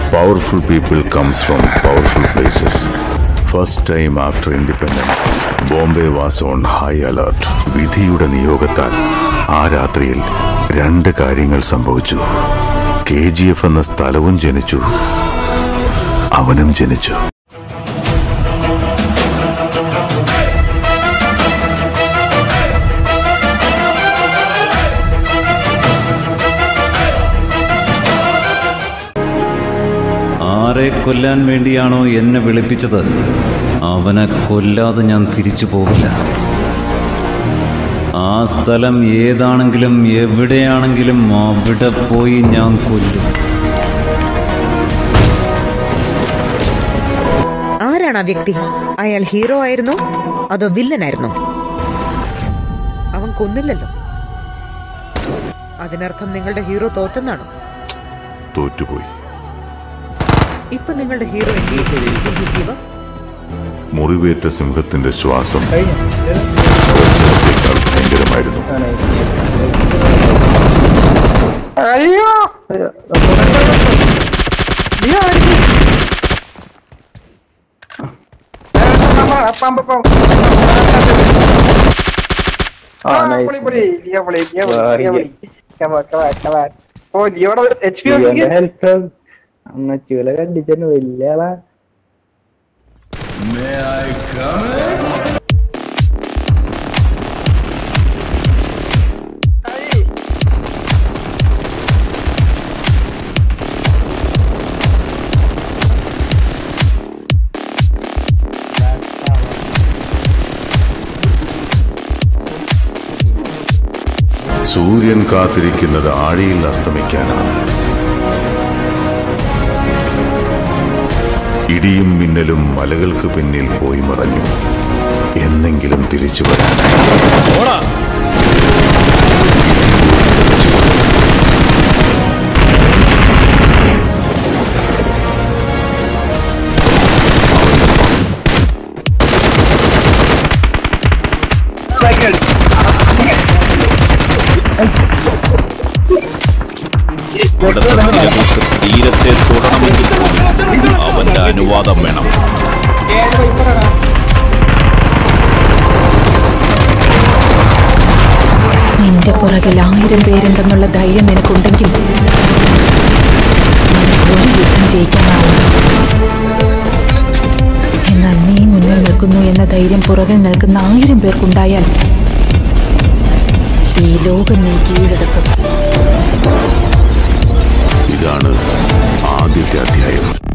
Powerful people comes from powerful places. First time after independence, Bombay was on high alert. വിധിയുടെ നിയോഗത്താൽ ആ രാത്രിയിൽ രണ്ട് കാര്യങ്ങൾ സംഭവിച്ചു കെ ജി എഫ് എന്ന സ്ഥലവും ജനിച്ചു അവനും ജനിച്ചു ആരെ കൊല്ലാൻ വേണ്ടിയാണോ എന്നെ വിളിപ്പിച്ചത് അവനെ കൊല്ലാതെ ഞാൻ തിരിച്ചു പോകില്ല ആ സ്ഥലം ഏതാണെങ്കിലും എവിടെയാണെങ്കിലും അവിടെ പോയി ഞാൻ കൊല്ലും ആരാണ് ആ വ്യക്തി അയാൾ ഹീറോ ആയിരുന്നോ അതോ വില്ലനായിരുന്നോ അവൻ കൊന്നില്ലല്ലോ അതിനർത്ഥം നിങ്ങളുടെ ഹീറോ തോറ്റെന്നാണോ തോറ്റുപോയി ഇപ്പൊ നിങ്ങളുടെ ഹീറോ എന്ത് മുറിവേറ്റ സിംഹത്തിന്റെ ശ്വാസം ഒരൊച്ചത്തേക്കാൾ ഭയങ്കരമായിരുന്നു അയ്യോ ആ, nice. ഓ ലിയോടെ എച്ച് പി ഇവന്റെ ഹെൽത്ത് അമ്മച്ചൂല കണ്ടിച്ചു വലിയ ആളാ സൂര്യൻ കാത്തിരിക്കുന്നത് ആഴിയിൽ അസ്തമിക്കാനാണ് ഇടിയും മിന്നലും മലകൾക്ക് പിന്നിൽ പോയി മറഞ്ഞു എന്നെങ്കിലും തിരിച്ചു വരാനായി ഇവിടുത്തെ നിലനിൽപ്പ് തീരത്തെ തൊടണമെങ്കിൽ പോലും അവന്റെ അനുവാദം വേണം നിന്റെ പുറകിൽ ആയിരം പേരുണ്ടെന്നുള്ള ധൈര്യം നിനക്കുണ്ടെങ്കിൽ നിനക്ക് ഒരു യുദ്ധം ജയിക്കാനാവും എന്നാൽ നീ മുന്നിൽ നിൽക്കുന്നു എന്ന ധൈര്യം പുറകിൽ നിൽക്കുന്ന ആയിരം പേർക്കുണ്ടായാൽ ഈ ലോകം നീ കീഴടക്കും ഇതാണ് ആദ്യത്തെ അധ്യായം